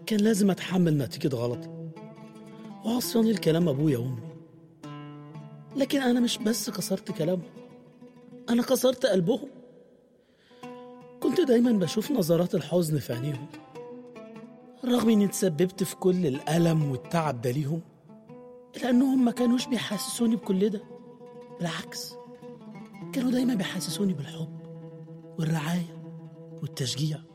كان لازم أتحمل نتيجة غلطي وعصياني الكلام أبويا وأمي لكن أنا مش بس كسرت كلامهم أنا كسرت قلبهم كنت دايما بشوف نظرات الحزن في عينيهم رغم إني تسببت في كل الألم والتعب ده ليهم إلا إنهم ما كانوش بيحسسوني بكل ده بالعكس كانوا دايما بيحسسوني بالحب والرعاية والتشجيع